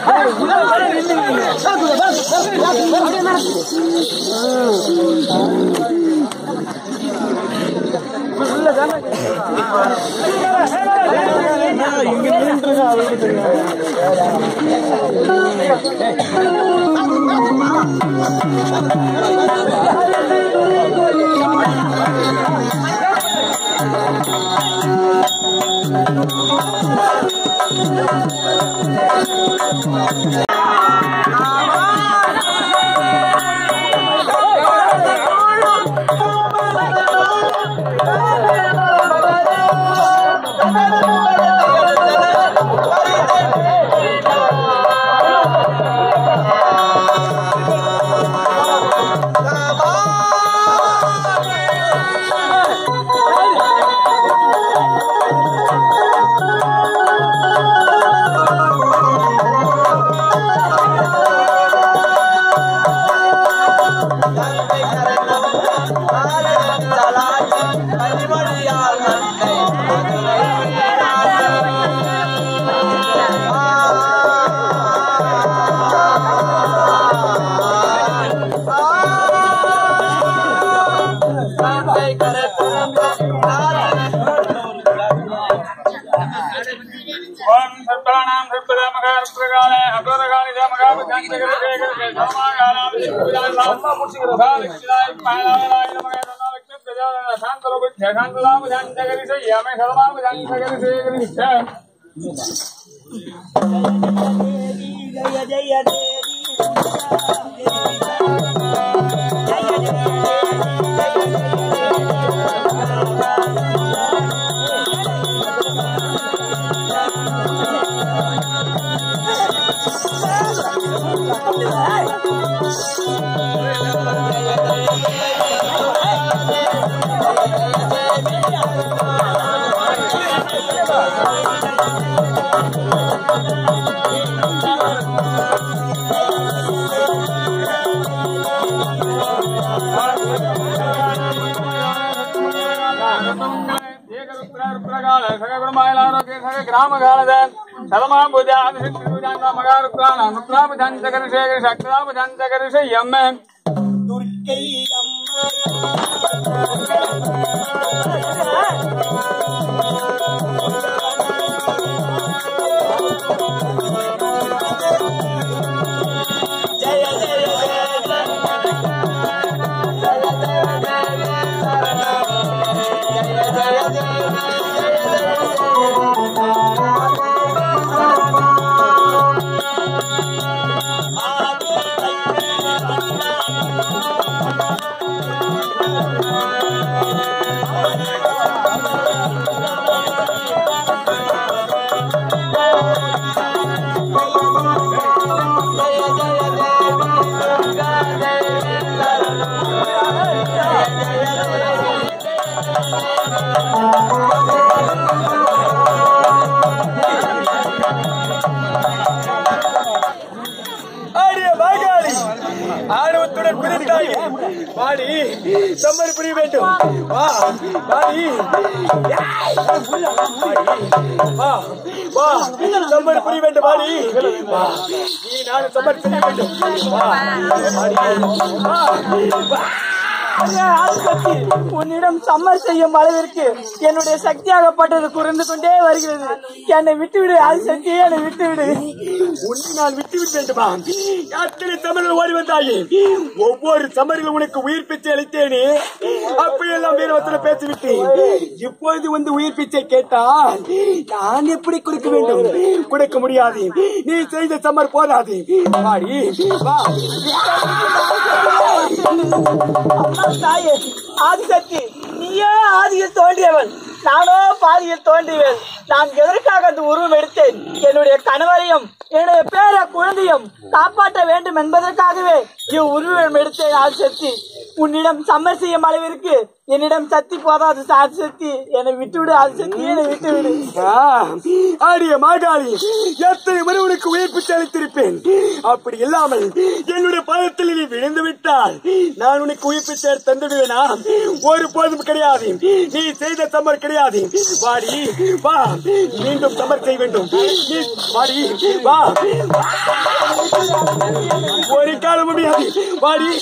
ஓம் சர்ப்பணாம் சர்ப்பதா மகாருத்ரகாலே அபரகாலி மகாப சந்திரகர சேகர சமாகாலாம் சம்மா முச்சிகராய் பாலாலாய நமக தனலக்ஷ பிரஜான சாந்தரப ஜகாந்தலாம் ஜந்தகரி சயமே சதமாம் ஜந்தகரி சேகரி எம்மன் ஆடிய வாகாளி ஆணவத்துடன் பிரித்தாய் வாடி சம்மர் புரிய வேண்டும் வா வாடி வா வா சம்மர் புரிய வேண்டும் வாடி வா நீ நான் சம்மர் புரிய வேண்டும் வா வாடி வா ஆதிசக்தி உன்னிடம் சம்மர் செய்யும் அளவிற்கு என்னுடைய சக்தியாகப்பட்டது குறைந்து கொண்டே வருகிறது என்னை விட்டுவிடு ஆதிசக்தி என்னை விட்டுவிடு உன்னை நான் விட்டுவிட வேண்டுமா அத்தனை தமிழர்கள் ஓடி வந்தாயே ஒவ்வொரு சமரிலும் உனக்கு உயிர் பிச்சை அளித்தேனே அப்படியெல்லாம் வீரவத்தில் பேசிவிட்டேன் இப்பொழுது வந்து உயிர் பிச்சை கேட்டால் நான் எப்படி கொடுக்க வேண்டும் கொடுக்க முடியாது நீ செய்த சமர் போதாது வாடி வா அம்மா தாயே ஆதிசக்தி நீயே ஆதியில் தோன்றியவன் நானோ பாதியில் தோன்றியவன் நான் எதற்காக அந்த உருவம் எடுத்தேன் என்னுடைய கணவரையும் என்னுடைய பேர குழந்தையும் காப்பாற்ற வேண்டும் என்பதற்காகவே இவ்வுருவம் எடுத்தேன் ஆதிசக்தி உன்னிடம் சம்மர் செய்யும் அளவிற்கு என்னிடம் சக்தி போதாது ஆதி சக்தி என்னை விட்டு விடு ஆதி சக்தி என்னை விட்டு விடு ஆ, ஆடிய மாகாளி எத்தனை முறை உனக்கு உயிர்ப்பித்து அளித்திருப்பேன் அப்படி இல்லாமல் என்னுடைய பாதத்தில் நீ விழுந்து விட்டால் நான் உனக்கு உயிர்ப்பித்து தந்துடுவேனா ஒரு போதும் கிடையாது நீ செய்த சமர் கிடையாது வாடி வா மீண்டும் சமர் செய்ய வேண்டும் நீ வாடி வா ஒரு காலம் முடியாது வாடி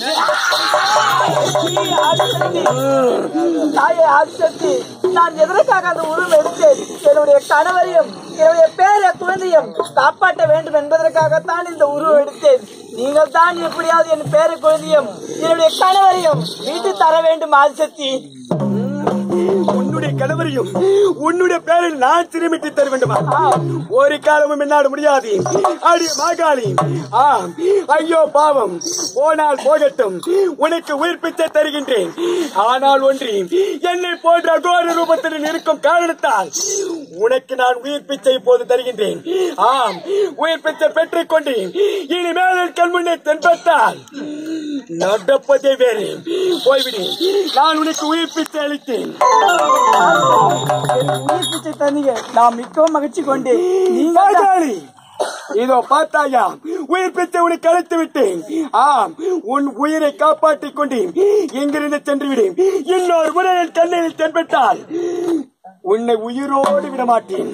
தாயே ஆதிசக்தி நான் எதற்காக அந்த உருவம் எடுத்தேன் என்னுடைய கணவரையும் என்னுடைய பேர குழந்தையும் காப்பாற்ற வேண்டும் என்பதற்காகத்தான் இந்த உருவம் எடுத்தேன் நீங்கள் தான் எப்படியாவது என் பேர குழந்தையும் என்னுடைய கணவரையும் மீட்டு தர வேண்டும் ஆதிசக்தி உன்னுடைய கணவரையும் உன்னுடைய பேரில் நான் திரும்பிட்டு தர வேண்டுமா ஒரு காலமும் என்னாட முடியாது அடி மாகாளி ஆ ஐயோ பாவம் போனால் போகட்டும் உனக்கு உயிர் பிச்சை தருகின்றேன் ஆனால் ஒன்றி என்னை போன்ற அகோர ரூபத்தில் இருக்கும் காரணத்தால் உனக்கு நான் உயிர் பிச்சை இப்போது தருகின்றேன் ஆம் உயிர் பிச்சை பெற்றுக் கொண்டு இனிமேல் என் கண் முன்னே தென்பட்டால் நடப்பதே வேறு போய்விடு நான் உனக்கு உயிர் பிச்சை அளித்தேன் எனக்கு உயிர் பிச்சை தந்தீங்க நான் மிகவும் மகிழ்ச்சி கொண்டேன் நீங்கள் தான் பாஜாலி இதோ பார்த்தாயா உயிர் பிச்சை உனக்கு அழைத்து விட்டேன் ஆம் உன் உயிரை காப்பாற்றிக் கொண்டு இங்கிருந்து சென்று விடு இன்னொரு முறை என் கண்ணில் தென்பட்டால் உன்னை உயிரோடு விட மாட்டேன்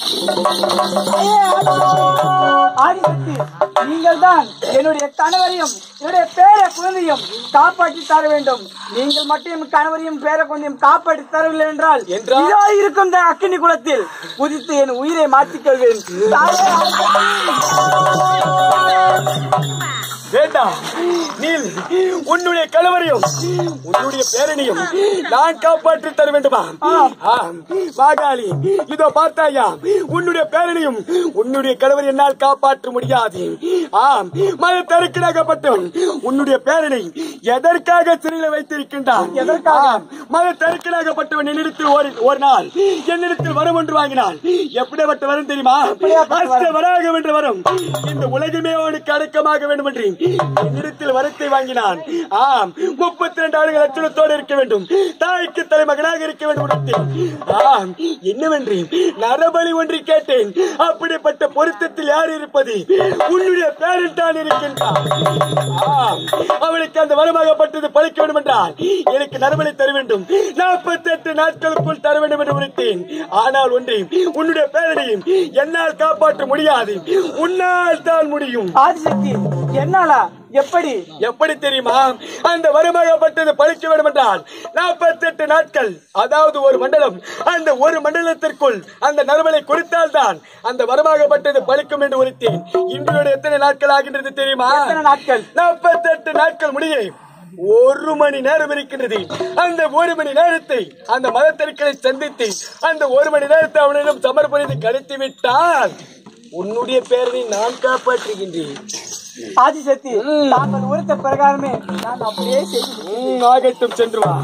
ஆதிசக்தி நீங்கள் தான் என்னுடைய கணவரையும் என்னுடைய பேர குழந்தையும் காப்பாற்றி தர வேண்டும் நீங்கள் மட்டும் என் கணவரையும் பேர குழந்தையும் காப்பாற்றி தரவில்லை என்றால் என்றால்? இதோ இருக்கும் இந்த அக்கினி குளத்தில் குதித்து என் உயிரை மாற்றிக் கொள்வேன் தாயே, வேண்டாம் நீ உன்னுடைய கணவரையும் உன்னுடைய பேரனையும் நான் காப்பாற்றி தர வேண்டுமா ஆம். மாகாளி இதோ பார்த்தாயா உன்னுடைய பேரனையும் உன்னுடைய கணவர் என்னால் காப்பாற்ற முடியாது ஆம் மத தருக்கடாகப்பட்டவன் உன்னுடைய பேரனை எதற்காக சிறையில் வைத்திருக்கின்றான் எதற்காக? ஆம். மத தருக்கடாகப்பட்டவன் என்னிடத்தில் ஒரு ஒரு நாள் என்னிடத்தில் வரம் ஒன்று வாங்கினான் எப்படிப்பட்ட வரம் தெரியுமா எப்படியாப்பட்ட வரம்? அஷ்ட வராக என்ற வரம் இந்த உலகமே அவனுக்கு அடக்கமாக வேண்டும் என்று என்னிடத்தில் வரத்தை வாங்கினான் ஆம் முப்பத்தி ரெண்டு ஆண்டுகள் லட்சணத்தோடு இருக்க வேண்டும் தாய்க்கு தலைமகனாக இருக்க வேண்டும் உனக்கு. ஆம் என்னவென்று நரபலி ஒன்று கேட்டேன் அப்படிப்பட்ட பொருத்தத்தில் யார் இருப்பது உன்னுடைய பேரன் தான் இருக்கின்றான் ஆம் அவளுக்கு அந்த வரமாகப்பட்டது பழிக்க வேண்டும் என்றால் எனக்கு நரபலி தர வேண்டும் நாற்பத்தி எட்டு நாட்களுக்குள் தர வேண்டும் என்று உரைத்தேன் ஆனால் ஒன்று உன்னுடைய பேரனையும் என்னால் காப்பாற்ற முடியாது உன்னால் தான் முடியும் ஆதிசக்தி என்னாலா எப்படி எப்படி தெரியுமா அந்த வருமாகப்பட்டது பழிக்க வேண்டும் என்றால் நாற்பத்தி எட்டு நாட்கள் அதாவது ஒரு மண்டலம் அந்த ஒரு மண்டலத்திற்குள் அந்த நறுமலை குறித்தால் தான் அந்த வருமாகப்பட்டது பழிக்கும் என்று உரைத்தேன் இன்றோட எத்தனை நாட்கள் ஆகின்றது தெரியுமா எத்தனை நாட்கள்? நாற்பத்தி எட்டு நாட்கள் முடிய ஒரு மணி நேரம் இருக்கின்றது அந்த ஒரு மணி நேரத்தை அந்த மதத்திற்களை சந்தித்து அந்த ஒரு மணி நேரத்தை அவனிடம் சமர்ப்பணித்து கழித்து விட்டால் உன்னுடைய பேரனை நான் காப்பாற்றுகின்றேன் ஆதிசக்தி தாங்கள் உரைத்த பிரகாரமே நான் அப்படியே செய்து ம், ஆகட்டும் சென்று வா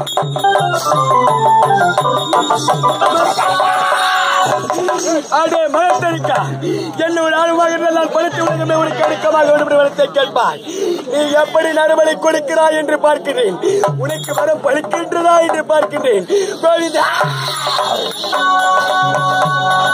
அடே மனத்தரிக்கா என்னோட ஆளுமாக இருந்தால் நான் படுத்து உலகமே உனக்கு அடுக்கமாக வேண்டும் என்று வரத்தை கேட்பாய் நீ எப்படி நறுமலை கொடுக்கிறாய் என்று பார்க்கிறேன் உனக்கு வரம் பழிக்கின்றதா என்று பார்க்கின்றேன் கோவிந்தா